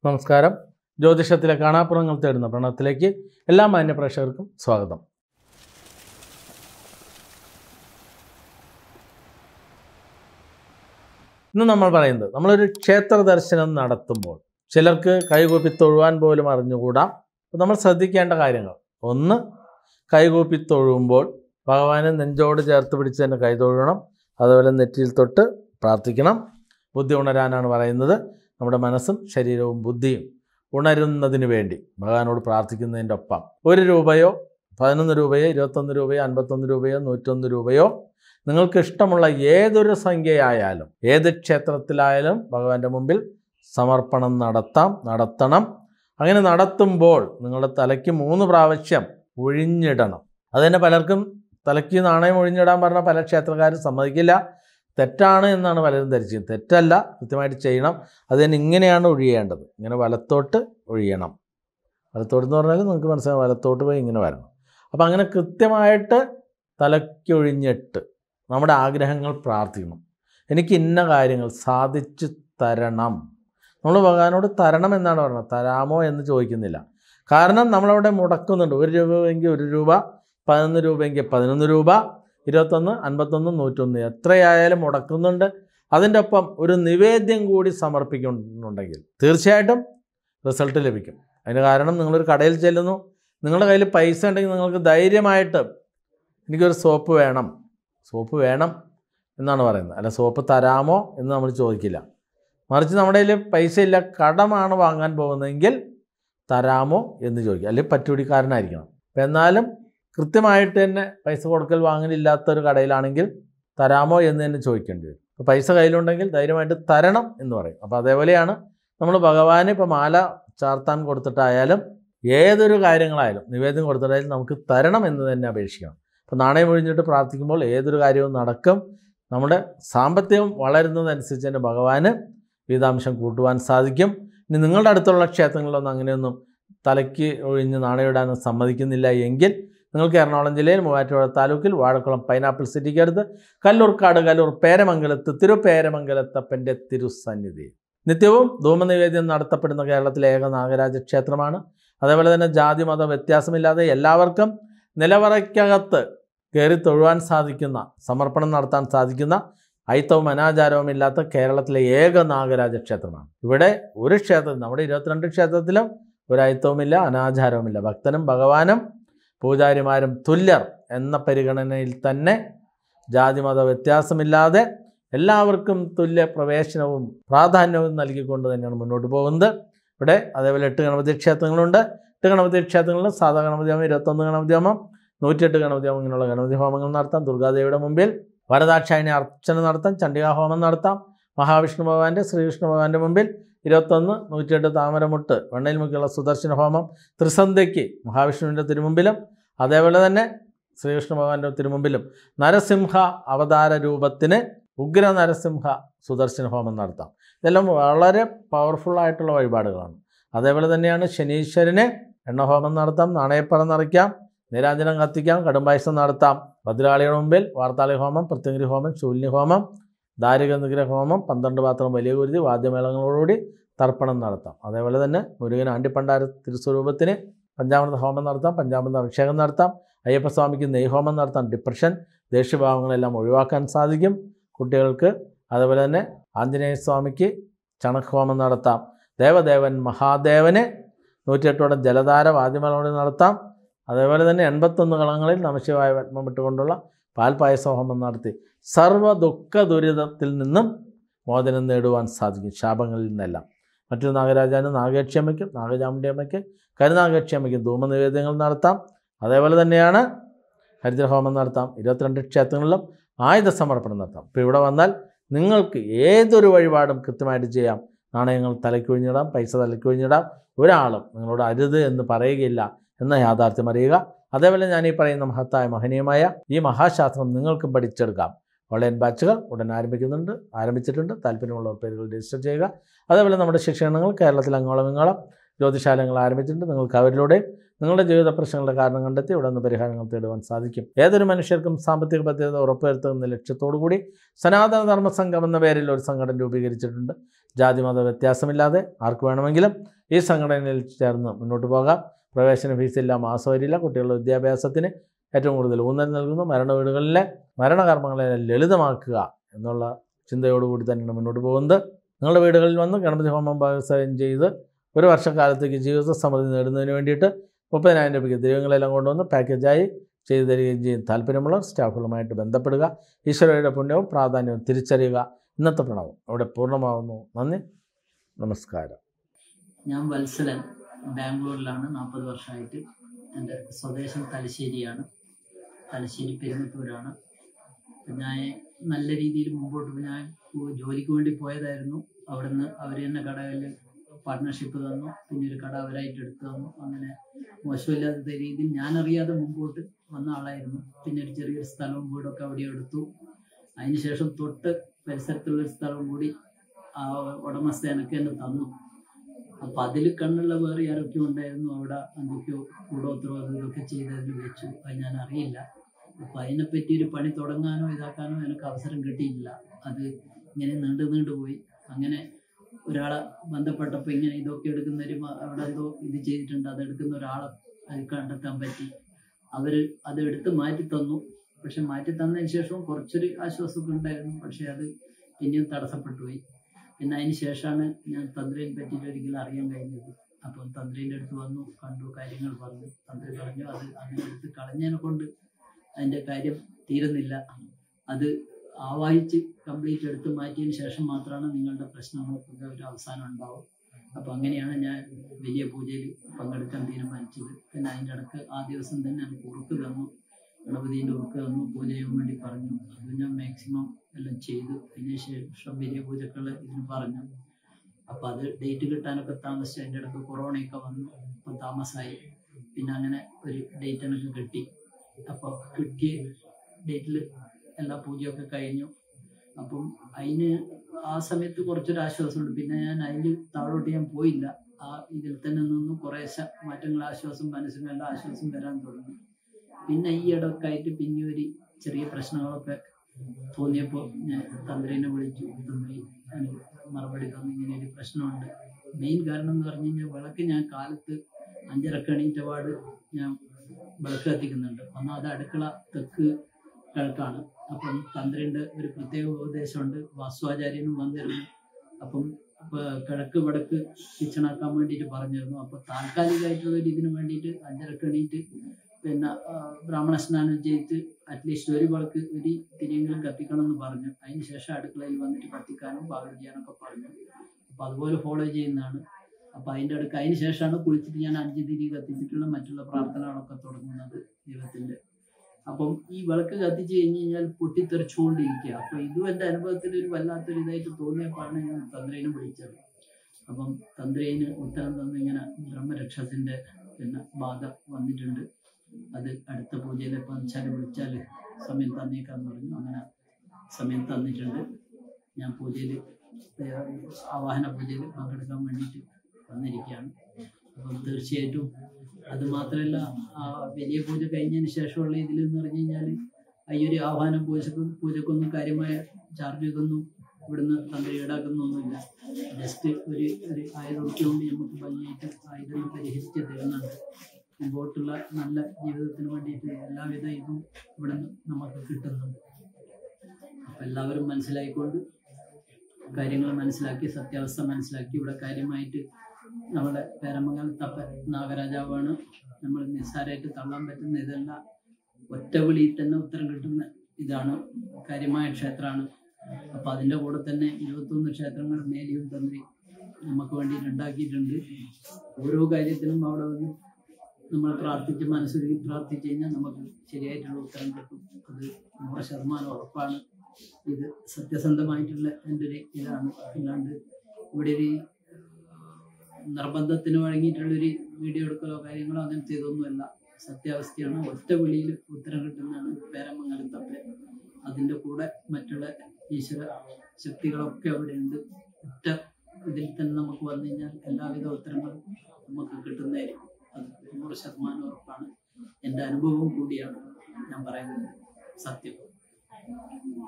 നമസ്കാരം ജ്യോതിഷത്തിലെ കാണാപ്പുറങ്ങൾ തേടുന്ന പ്രണവത്തിലേക്ക് എല്ലാ മാന്യ പ്രേക്ഷകർക്കും സ്വാഗതം ഇന്ന് നമ്മൾ പറയുന്നത് നമ്മളൊരു ക്ഷേത്ര ദർശനം നടത്തുമ്പോൾ ചിലർക്ക് കൈകൂപ്പി തൊഴുവാൻ പോലും അറിഞ്ഞുകൂടാ അപ്പോൾ നമ്മൾ ശ്രദ്ധിക്കേണ്ട കാര്യങ്ങൾ ഒന്ന് കൈകൂപ്പി തൊഴുമ്പോൾ ഭഗവാനെ നെഞ്ചോട് ചേർത്ത് പിടിച്ച് തന്നെ കൈ തൊഴണം അതുപോലെ നെറ്റിയിൽ തൊട്ട് പ്രാർത്ഥിക്കണം ബുദ്ധി ഉണരാനാണ് പറയുന്നത് നമ്മുടെ മനസ്സും ശരീരവും ബുദ്ധിയും ഉണരുന്നതിന് വേണ്ടി ഭഗവാനോട് പ്രാർത്ഥിക്കുന്നതിൻ്റെ ഒപ്പം ഒരു രൂപയോ പതിനൊന്ന് രൂപയോ ഇരുപത്തൊന്ന് രൂപയോ അൻപത്തൊന്ന് രൂപയോ നൂറ്റൊന്ന് രൂപയോ നിങ്ങൾക്ക് ഇഷ്ടമുള്ള ഏതൊരു സംഖ്യയായാലും ഏത് ക്ഷേത്രത്തിലായാലും ഭഗവാന്റെ മുമ്പിൽ സമർപ്പണം നടത്താം നടത്തണം അങ്ങനെ നടത്തുമ്പോൾ നിങ്ങളുടെ തലയ്ക്ക് മൂന്ന് പ്രാവശ്യം ഒഴിഞ്ഞിടണം അതുതന്നെ പലർക്കും തലയ്ക്ക് നാണയം ഒഴിഞ്ഞിടാൻ പറഞ്ഞ പല ക്ഷേത്രക്കാരും സമ്മതിക്കില്ല തെറ്റാണ് എന്നാണ് പലരും ധരിച്ചത് തെറ്റല്ല കൃത്യമായിട്ട് ചെയ്യണം അത് തന്നെ ഇങ്ങനെയാണ് ഒഴിയേണ്ടത് ഇങ്ങനെ വലത്തോട്ട് ഒഴിയണം വലത്തോട്ട് എന്ന് പറഞ്ഞാൽ നിങ്ങൾക്ക് മനസ്സിലാവും വലത്തോട്ട് പോയി ഇങ്ങനെ വരണം അപ്പോൾ അങ്ങനെ കൃത്യമായിട്ട് തലയ്ക്കൊഴിഞ്ഞിട്ട് നമ്മുടെ ആഗ്രഹങ്ങൾ പ്രാർത്ഥിക്കണം എനിക്ക് ഇന്ന കാര്യങ്ങൾ സാധിച്ചു തരണം നമ്മൾ ഭഗവാനോട് തരണം എന്നാണ് പറയുന്നത് തരാമോ എന്ന് ചോദിക്കുന്നില്ല കാരണം നമ്മളവിടെ മുടക്കുന്നുണ്ട് ഒരു രൂപയെങ്കിൽ ഒരു രൂപ പതിനൊന്ന് രൂപയെങ്കിൽ പതിനൊന്ന് രൂപ ഇരുപത്തൊന്ന് അൻപത്തൊന്ന് നൂറ്റൊന്ന് എത്രയായാലും മുടക്കുന്നുണ്ട് അതിൻ്റെ ഒപ്പം ഒരു നിവേദ്യം കൂടി സമർപ്പിക്കുന്നുണ്ടെങ്കിൽ തീർച്ചയായിട്ടും റിസൾട്ട് ലഭിക്കും അതിന് കാരണം നിങ്ങളൊരു കടയിൽ ചെല്ലുന്നു നിങ്ങളുടെ കയ്യിൽ പൈസ ഉണ്ടെങ്കിൽ നിങ്ങൾക്ക് ധൈര്യമായിട്ട് എനിക്കൊരു സോപ്പ് വേണം സോപ്പ് വേണം എന്നാണ് പറയുന്നത് അല്ല സോപ്പ് തരാമോ എന്ന് നമ്മൾ ചോദിക്കില്ല മറിച്ച് നമ്മുടെ കയ്യിൽ പൈസ ഇല്ല കടമാണ് വാങ്ങാൻ പോകുന്നതെങ്കിൽ തരാമോ എന്ന് ചോദിക്കുക അല്ലെങ്കിൽ പറ്റുപിടിക്കാരനായിരിക്കണം അപ്പം എന്നാലും കൃത്യമായിട്ട് തന്നെ പൈസ കൊടുക്കൽ വാങ്ങലില്ലാത്തൊരു കടയിലാണെങ്കിൽ തരാമോ എന്ന് തന്നെ ചോദിക്കേണ്ടി വരും അപ്പോൾ പൈസ കയ്യിലുണ്ടെങ്കിൽ ധൈര്യമായിട്ട് തരണം എന്ന് പറയും അപ്പോൾ അതേപോലെയാണ് നമ്മൾ ഭഗവാന് ഇപ്പോൾ മാല ചാർത്താൻ കൊടുത്തിട്ടായാലും ഏതൊരു കാര്യങ്ങളായാലും നിവേദ്യം കൊടുത്തിട്ടായാലും നമുക്ക് തരണം എന്ന് തന്നെ അപേക്ഷിക്കണം അപ്പോൾ നാണയം ഒഴിഞ്ഞിട്ട് പ്രാർത്ഥിക്കുമ്പോൾ ഏതൊരു കാര്യവും നടക്കും നമ്മുടെ സാമ്പത്തികം വളരുന്നതനുസരിച്ച് തന്നെ ഭഗവാന് വിഹിതാംശം കൂട്ടുവാൻ സാധിക്കും ഇനി നിങ്ങളുടെ അടുത്തുള്ള ക്ഷേത്രങ്ങളിലൊന്നും അങ്ങനെയൊന്നും തലയ്ക്ക് ഒഴിഞ്ഞ് നാണയിടാനും സമ്മതിക്കുന്നില്ല എങ്കിൽ നിങ്ങൾക്ക് എറണാകുളം ജില്ലയിൽ മൂവാറ്റുപുഴ താലൂക്കിൽ വാഴക്കുളം പൈനാപ്പിൾ സിറ്റിക്ക് അടുത്ത് കല്ലൂർക്കാട് കല്ലൂർ പേരമംഗലത്ത് തിരുപേരമംഗലത്തപ്പൻ്റെ തിരുസന്നിധി നിത്യവും ധൂമനിവേദ്യം നടത്തപ്പെടുന്ന കേരളത്തിലെ ഏക നാഗരാജ ക്ഷേത്രമാണ് അതേപോലെ തന്നെ ജാതി മത വ്യത്യാസമില്ലാതെ എല്ലാവർക്കും നിലവറയ്ക്കകത്ത് കയറി തൊഴുവാൻ സാധിക്കുന്ന സമർപ്പണം നടത്താൻ സാധിക്കുന്ന ഐത്തവും അനാചാരവും ഇല്ലാത്ത കേരളത്തിലെ ഏക നാഗരാജ ക്ഷേത്രമാണ് ഇവിടെ ഒരു ക്ഷേത്രം നമ്മുടെ ഇരുപത്തിരണ്ട് ക്ഷേത്രത്തിലും ഒരു ഐത്തവുമില്ല അനാചാരവുമില്ല ഭക്തനും ഭഗവാനും പൂജാരിമാരും തുല്യർ എന്ന പരിഗണനയിൽ തന്നെ ജാതിമത വ്യത്യാസമില്ലാതെ എല്ലാവർക്കും തുല്യ പ്രവേശനവും പ്രാധാന്യവും നൽകിക്കൊണ്ട് തന്നെയാണ് മുന്നോട്ട് പോകുന്നത് ഇവിടെ അതേപോലെ എട്ട് ഗണപതി ക്ഷേത്രങ്ങളുണ്ട് എട്ട് ഗണപതി ക്ഷേത്രങ്ങളിൽ സാധാ ഗണപതി ഹോമം ഇരുപത്തൊന്ന് ഗണപതി ഹോമം നൂറ്റിയെട്ട് ഗണപതി ഹോമം ഇങ്ങനെയുള്ള ഗണപതി ഹോമങ്ങൾ നടത്താം ദുർഗാദേവിയുടെ മുമ്പിൽ വരദാക്ഷായണി അർച്ചന നടത്താം ചണ്ഡികാ ഹോമം നടത്താം മഹാവിഷ്ണു ഭഗവാന്റെ ശ്രീകൃഷ്ണ ഭഗവാന്റെ മുമ്പിൽ ഇരുപത്തൊന്ന് നൂറ്റിയെട്ട് താമരമുട്ട് വെണ്ണയിൽ മുക്കിയുള്ള സുദർശന ഹോമം ത്രിസന്ധ്യയ്ക്ക് മഹാവിഷ്ണുവിൻ്റെ തിരുമുമ്പിലും അതേപോലെ തന്നെ ശ്രീകൃഷ്ണ ഭഗവാന്റെ തിരുമുമ്പിലും നരസിംഹ അവതാര രൂപത്തിന് ഉഗ്ര നരസിംഹ സുദർശന ഹോമം നടത്താം ഇതെല്ലാം വളരെ പവർഫുൾ ആയിട്ടുള്ള വഴിപാടുകളാണ് അതേപോലെ തന്നെയാണ് ശനീശ്വരന് എണ്ണഹോമം നടത്താം നാണയപ്പറ നിറയ്ക്കാം നീരാഞ്ജനം കത്തിക്കാം കടുംപായസം നടത്താം ഭദ്രാളിയുടെ മുമ്പിൽ വാർത്താളി ഹോമം പ്രത്യങ്കിരി ഹോമം ശൂല്യ ഹോമം ദാരിക നിഗ്രഹ ഹോമം പന്ത്രണ്ട് പാത്രം വലിയ കുരുതി വാദ്യമേളങ്ങളോടുകൂടി തർപ്പണം നടത്താം അതേപോലെ തന്നെ മുരുകൻ ആണ്ടിപ്പണ്ടാര തിരുസ്വരൂപത്തിന് പഞ്ചാമൃത ഹോമം നടത്താം പഞ്ചാമൃത അഭിഷേകം നടത്താം അയ്യപ്പസ്വാമിക്ക് നെയ്ഹോമം നടത്താം ഡിപ്രഷൻ ദേഷ്യഭാവങ്ങളെല്ലാം ഒഴിവാക്കാൻ സാധിക്കും കുട്ടികൾക്ക് അതുപോലെ തന്നെ ആഞ്ജനേയ സ്വാമിക്ക് ചണക് ഹോമം നടത്താം ദേവദേവൻ മഹാദേവന് നൂറ്റിയെട്ടോടെ ജലധാര വാദ്യമേളോട് നടത്താം അതേപോലെ തന്നെ എൺപത്തൊന്ന് കളങ്ങളിൽ നമശിവായ പത്മം ഇട്ടുകൊണ്ടുള്ള പാൽപായസ ഹോമം നടത്തി സർവ്വ ദുഃഖ ദുരിതത്തിൽ നിന്നും മോചനം നേടുവാൻ സാധിക്കും ശാപങ്ങളിൽ നിന്നെല്ലാം മറ്റൊരു നാഗരാജാവിന് നാഗേക്ഷിയമ്മയ്ക്കും നാഗചാമുണ്ടിയമ്മയ്ക്ക് കരുനാഗേക്ഷിയമ്മയ്ക്കും ധൂമനിവേദ്യങ്ങൾ നടത്താം അതേപോലെ തന്നെയാണ് ഹരിദ്രഹോമം നടത്താം ഇരുപത്തിരണ്ട് ക്ഷേത്രങ്ങളിലും ആയുധ സമർപ്പണം നടത്താം ഇപ്പോൾ ഇവിടെ വന്നാൽ നിങ്ങൾക്ക് ഏതൊരു വഴിപാടും കൃത്യമായിട്ട് ചെയ്യാം നാണയങ്ങൾ തലയ്ക്കൊഴിഞ്ഞിടാം പൈസ തലയ്ക്കൊഴിഞ്ഞിടാം ഒരാളും നിങ്ങളോട് അരുത് എന്ന് പറയുകയില്ല എന്ന യാഥാർത്ഥ്യം അറിയുക അതേപോലെ ഞാൻ ഈ പറയുന്ന മഹത്തായ മഹനീയമായ ഈ മഹാശാസ്ത്രം നിങ്ങൾക്കും പഠിച്ചെടുക്കാം ഓൺലൈൻ ബാച്ചുകൾ ഉടൻ ആരംഭിക്കുന്നുണ്ട് ആരംഭിച്ചിട്ടുണ്ട് താല്പര്യമുള്ളവർ പേരുകൾ രജിസ്റ്റർ ചെയ്യുക അതേപോലെ നമ്മുടെ ശിക്ഷണങ്ങൾ കേരളത്തിൽ അങ്ങോളം ഇങ്ങോളം ജ്യോതിശാലങ്ങൾ ആരംഭിച്ചിട്ടുണ്ട് നിങ്ങൾക്ക് അവരിലൂടെ നിങ്ങളുടെ ജീവിത പ്രശ്നങ്ങളുടെ കാരണം കണ്ടെത്തി ഇവിടെ നിന്ന് പരിഹാരങ്ങൾ തേടുവാൻ സാധിക്കും ഏതൊരു മനുഷ്യർക്കും സാമ്പത്തിക ഭദ്രത ഉറപ്പുവരുത്തുന്ന ലക്ഷ്യത്തോടു കൂടി സനാതന ധർമ്മ സംഘം എന്ന പേരിൽ ഒരു സംഘടന രൂപീകരിച്ചിട്ടുണ്ട് ജാതി മത വ്യത്യാസമില്ലാതെ ആർക്ക് വേണമെങ്കിലും ഈ സംഘടനയിൽ ചേർന്ന് മുന്നോട്ട് പോകാം പ്രവേശന ഫീസില്ല മാസവരില്ല കുട്ടികളുടെ വിദ്യാഭ്യാസത്തിന് ഏറ്റവും കൂടുതൽ ഊന്നൽ നൽകുന്നു മരണ വീടുകളിലെ മരണകർമ്മങ്ങളെ ലളിതമാക്കുക എന്നുള്ള ചിന്തയോടുകൂടി തന്നെയാണ് മുന്നോട്ട് പോകുന്നത് നിങ്ങളുടെ വീടുകളിൽ വന്ന് ഗണപതി ഹോമം ഭാഗസ്വയം ചെയ്ത് ഒരു വർഷക്കാലത്തേക്ക് ജീവിത സമൃദ്ധി നേടുന്നതിന് വേണ്ടിയിട്ട് മുപ്പതിനായിരം രൂപയ്ക്ക് ദൈവങ്ങളെല്ലാം കൊണ്ടുവന്ന് പാക്കേജായി ചെയ്തു തരികയും ചെയ്യും താല്പര്യമുള്ള സ്റ്റാഫുകളുമായിട്ട് ബന്ധപ്പെടുക ഈശ്വരയുടെ പുണ്യവും പ്രാധാന്യവും തിരിച്ചറിയുക ഇന്നത്തെ പ്രണവം അവിടെ പൂർണ്ണമാവുന്നു നന്ദി നമസ്കാരം ഞാൻ വത്സലൻ ബാംഗ്ലൂരിലാണ് നാൽപ്പത് വർഷമായിട്ട് എൻ്റെ സ്വദേശം തലശ്ശേരിയാണ് തലശ്ശേരി പെരുമത്തൂരാണ് അപ്പം ഞാൻ നല്ല രീതിയിൽ മുമ്പോട്ട് പോയി ഞാൻ പോ- ജോലിക്ക് വേണ്ടി പോയതായിരുന്നു അവിടുന്ന് അവർ തന്നെ കടകളിൽ പാർട്ട്ണർഷിപ്പ് തന്നു പിന്നെ ഒരു കട അവരായിട്ട് എടുത്തു തന്നു അങ്ങനെ മോശമില്ലാത്ത രീതിയിൽ ഞാനറിയാതെ മുമ്പോട്ട് വന്ന ആളായിരുന്നു പിന്നെ ഒരു ചെറിയൊരു സ്ഥലവും വീടൊക്കെ അവിടെ എടുത്തു അതിനുശേഷം തൊട്ട് പരിസരത്തുള്ള ഒരു സ്ഥലവും കൂടി ആ ഉടമസ്ഥ എനിക്ക് തന്നെ തന്നു അപ്പൊ അതിൽ കണ്ണുള്ള വേറെ ആരൊക്കെയോ ഉണ്ടായിരുന്നു അവിടെ എന്തൊക്കെയോ കൂടോത്രോ അത് ഇതൊക്കെ ചെയ്തതിൽ വെച്ചു അത് ഞാൻ അറിയില്ല അപ്പൊ അതിനെപ്പറ്റി ഒരു പണി തുടങ്ങാനോ ഇതാക്കാനോ എനിക്ക് അവസരം കിട്ടിയില്ല അത് ഇങ്ങനെ നീണ്ടു നീണ്ടു പോയി അങ്ങനെ ഒരാളെ ബന്ധപ്പെട്ടപ്പോൾ ഇങ്ങനെ ഇതൊക്കെ എടുക്കുന്ന ഒരു മ- അവിടെ എന്തോ ഇത് ചെയ്തിട്ടുണ്ട് അത് എടുക്കുന്ന ഒരാളെ അത് കണ്ടെത്താൻ പറ്റി അവര് അത് എടുത്ത് മാറ്റി തന്നു പക്ഷെ മാറ്റി തന്നതിന് ശേഷവും കുറച്ചൊരു ആശ്വാസമൊക്കെ ഉണ്ടായിരുന്നു പക്ഷെ അത് പിന്നെയും തടസ്സപ്പെട്ടു പോയി പിന്നെ അതിന് ശേഷമാണ് ഞാൻ തന്ത്രിയെ പറ്റിയിട്ട് ഒരിക്കലും അറിയാൻ കഴിഞ്ഞത് അപ്പം തന്ത്രിൻ്റെ അടുത്ത് വന്നു കണ്ടു കാര്യങ്ങൾ പറഞ്ഞു തന്ത്രി പറഞ്ഞു അത് അങ്ങനെ എടുത്ത് കളഞ്ഞതിനെ കൊണ്ട് അതിൻ്റെ കാര്യം തീരുന്നില്ല അത് ആവാഹിച്ച് കംപ്ലീറ്റ് എടുത്ത് മാറ്റിയതിന് ശേഷം മാത്രമാണ് നിങ്ങളുടെ പ്രശ്നങ്ങൾക്കൊക്കെ ഒരു അവസാനം ഉണ്ടാവും അപ്പം അങ്ങനെയാണ് ഞാൻ വലിയ പൂജയിൽ പങ്കെടുക്കാൻ തീരുമാനിച്ചത് പിന്നെ അതിൻ്റെ ഇടക്ക് ആ ദിവസം തന്നെ എനിക്ക് ഉറുക്ക് തന്നു ഗണപതിൻ്റെ ഉറുക്ക് തന്നു പൂജ ചെയ്യാൻ വേണ്ടി പറഞ്ഞു അത് ഞാൻ മാക്സിമം എല്ലാം ചെയ്തു അതിന് ശേഷം വലിയ പൂജകൾ ഇതിന് പറഞ്ഞു അപ്പം അത് ഡേറ്റ് കിട്ടാനൊക്കെ താമസിച്ചു അതിൻ്റെ ഇടക്ക് കൊറോണയൊക്കെ വന്നു അപ്പം താമസമായി പിന്നെ അങ്ങനെ ഒരു ഡേറ്റ് എനിക്ക് കിട്ടി അപ്പോൾ കിട്ടിയ ഡേറ്റിൽ എല്ലാ പൂജയൊക്കെ കഴിഞ്ഞു അപ്പം അതിന് ആ സമയത്ത് കുറച്ചൊരു ആശ്വാസമുണ്ട് പിന്നെ ഞാൻ അതിൽ താഴോട്ട് ഞാൻ പോയില്ല ആ ഇതിൽ തന്നെ നിന്നും കുറേശ്ശെ മാറ്റങ്ങൾ ആശ്വാസം മനസ്സിനും എല്ലാം ആശ്വാസം വരാൻ തുടങ്ങി പിന്നെ ഈ ഇടക്കായിട്ട് പിന്നെ ഒരു ചെറിയ പ്രശ്നങ്ങളൊക്കെ തോന്നിയപ്പോൾ ഞാൻ തന്ത്രിനെ വിളിച്ചു തന്ത്രി എനിക്ക് മറുപടി തന്നു ഇങ്ങനെ ഒരു പ്രശ്നമുണ്ട് മെയിൻ കാരണം എന്ന് പറഞ്ഞു കഴിഞ്ഞാൽ വിളക്ക് ഞാൻ കാലത്ത് അഞ്ചരക്ക് എണീറ്റപാട് ഞാൻ വിളക്ക് കത്തിക്കുന്നുണ്ട് ഒന്നാമത് അടുക്കള തെക്ക് കിഴക്കാണ് അപ്പം തന്ത്രിൻ്റെ ഒരു പ്രത്യേക ഉപദേശമുണ്ട് വാസ്തുവാചാര്യനും വന്നിരുന്നു അപ്പം ഇപ്പൊ കിഴക്ക് വടക്ക് കിച്ചണാക്കാൻ വേണ്ടിയിട്ട് പറഞ്ഞിരുന്നു അപ്പൊ താൽക്കാലികമായിട്ടുള്ള ഒരു ഇതിന് വേണ്ടിയിട്ട് അഞ്ചരക്ക് എണീറ്റ് പിന്നെ ആ, ബ്രാഹ്മണ സ്നാനം ചെയ്തിട്ട് അറ്റ്ലീസ്റ്റ് ഒരു വിളക്ക് ഒരു തിരിയെങ്കിലും കത്തിക്കണം എന്ന് പറഞ്ഞു അതിന് ശേഷം അടുക്കളയിൽ വന്നിട്ട് കത്തിക്കാനും പാകം ചെയ്യാനൊക്കെ പറഞ്ഞു അപ്പൊ അതുപോലെ ഫോളോ ചെയ്യുന്നതാണ് അപ്പൊ അതിന്റെ അടുക്ക് അതിന് ശേഷമാണ് കുളിച്ചിട്ട് ഞാൻ അഞ്ച് തിരി കത്തിച്ചിട്ടുള്ള മറ്റുള്ള പ്രാർത്ഥനകളൊക്കെ തുടങ്ങുന്നത് ദൈവത്തിന്റെ അപ്പം ഈ വിളക്ക് കത്തിച്ച് കഴിഞ്ഞ് കഴിഞ്ഞാൽ പൊട്ടിത്തെറിച്ചുകൊണ്ടിരിക്കുക അപ്പൊ ഇതും എന്റെ അനുഭവത്തിൽ ഒരു വല്ലാത്തൊരു ഇതായിട്ട് തോന്നിയപ്പോഴാണ് ഞാൻ തന്ത്രിനെ വിളിച്ചത് അപ്പം തന്ത്രിന് ഉത്തരം തന്നു ഇങ്ങനെ ബ്രഹ്മരക്ഷസിന്റെ പിന്നെ ബാധ വന്നിട്ടുണ്ട് അത് അടുത്ത പൂജയിൽ എപ്പോൾ വെച്ചാൽ വിളിച്ചാൽ സമയം തന്നേക്കാന്ന് പറഞ്ഞു അങ്ങനെ സമയം തന്നിട്ടുണ്ട് ഞാൻ പൂജയിൽ ആവാഹന പൂജയിൽ പങ്കെടുക്കാൻ വേണ്ടിയിട്ട് വന്നിരിക്കുകയാണ് അപ്പം തീർച്ചയായിട്ടും അത് മാത്രമല്ല ആ വലിയ പൂജ കഴിഞ്ഞതിന് ശേഷമുള്ള ഇതിൽ എന്ന് പറഞ്ഞു കഴിഞ്ഞാൽ ഈ ഒരു ആഹ്വാനം പൂജക്കും പൂജക്കൊന്നും കാര്യമായ ചാർജ് ഇതൊന്നും ഇവിടുന്ന് തന്ത്രി ഈടാക്കുന്നൊന്നുമില്ല ജസ്റ്റ് ഒരു ഒരു ആയുധമൊക്കെയുണ്ട് നമുക്ക് ഭംഗിയായിട്ട് ആയുധങ്ങൾ പരിഹരിച്ച് തരുന്നുണ്ട് മുമ്പോട്ടുള്ള നല്ല ജീവിതത്തിന് വേണ്ടിയിട്ട് എല്ലാവിധ ഇതും ഇവിടുന്ന് നമുക്ക് കിട്ടുന്നുണ്ട് അപ്പം എല്ലാവരും മനസ്സിലായിക്കൊണ്ട് കാര്യങ്ങൾ മനസ്സിലാക്കി സത്യാവസ്ഥ മനസ്സിലാക്കി ഇവിടെ കാര്യമായിട്ട് നമ്മുടെ പേരമംഗൽ തപ്പ നാഗരാജാവാണ് നമ്മൾ നിസ്സാരമായിട്ട് തള്ളാൻ പറ്റുന്ന ഇതല്ല ഒറ്റ വിളിയിൽ തന്നെ ഉത്തരം കിട്ടുന്ന ഇതാണ് കാര്യമായ ക്ഷേത്രമാണ് അപ്പൊ അതിന്റെ കൂടെ തന്നെ ഇരുപത്തൊന്ന് ക്ഷേത്രങ്ങൾ മേലിയും തന്ത്രി നമുക്ക് വേണ്ടിയിട്ട് ഉണ്ടാക്കിയിട്ടുണ്ട് ഓരോ കാര്യത്തിനും അവിടെ വന്ന് നമ്മൾ പ്രാർത്ഥിച്ച് മനസ്സൊരുക്കി പ്രാർത്ഥിച്ചു കഴിഞ്ഞാൽ നമുക്ക് ശരിയായിട്ടുള്ള ഉത്തരം കിട്ടും അത് നൂറ് ശതമാനം ഉറപ്പാണ് ഇത് സത്യസന്ധമായിട്ടുള്ള എൻ്റെ ഒരു ഇതാണ് അല്ലാണ്ട് ഇവിടെ ഒരു നിർബന്ധത്തിന് വഴങ്ങിയിട്ടുള്ളൊരു വീഡിയോ എടുക്കലോ കാര്യങ്ങളോ അങ്ങനത്തെ ഇതൊന്നുമല്ല സത്യാവസ്ഥയാണ് ഒറ്റ വിളിയിൽ ഉത്തരം കിട്ടുന്നതാണ് പേരമംഗലത്തപ്പെ അതിൻ്റെ കൂടെ മറ്റുള്ള ഈശ്വര ശക്തികളൊക്കെ അവിടെ ഉണ്ട് ഒറ്റ ഇതിൽ തന്നെ നമുക്ക് വന്നു കഴിഞ്ഞാൽ എല്ലാവിധ ഉത്തരങ്ങളും നമുക്ക് കിട്ടുന്നതായിരിക്കും അത് നൂറ് ശതമാനം ഉറപ്പാണ് എൻ്റെ അനുഭവം കൂടിയാണ് ഞാൻ പറയുന്നത് സത്യം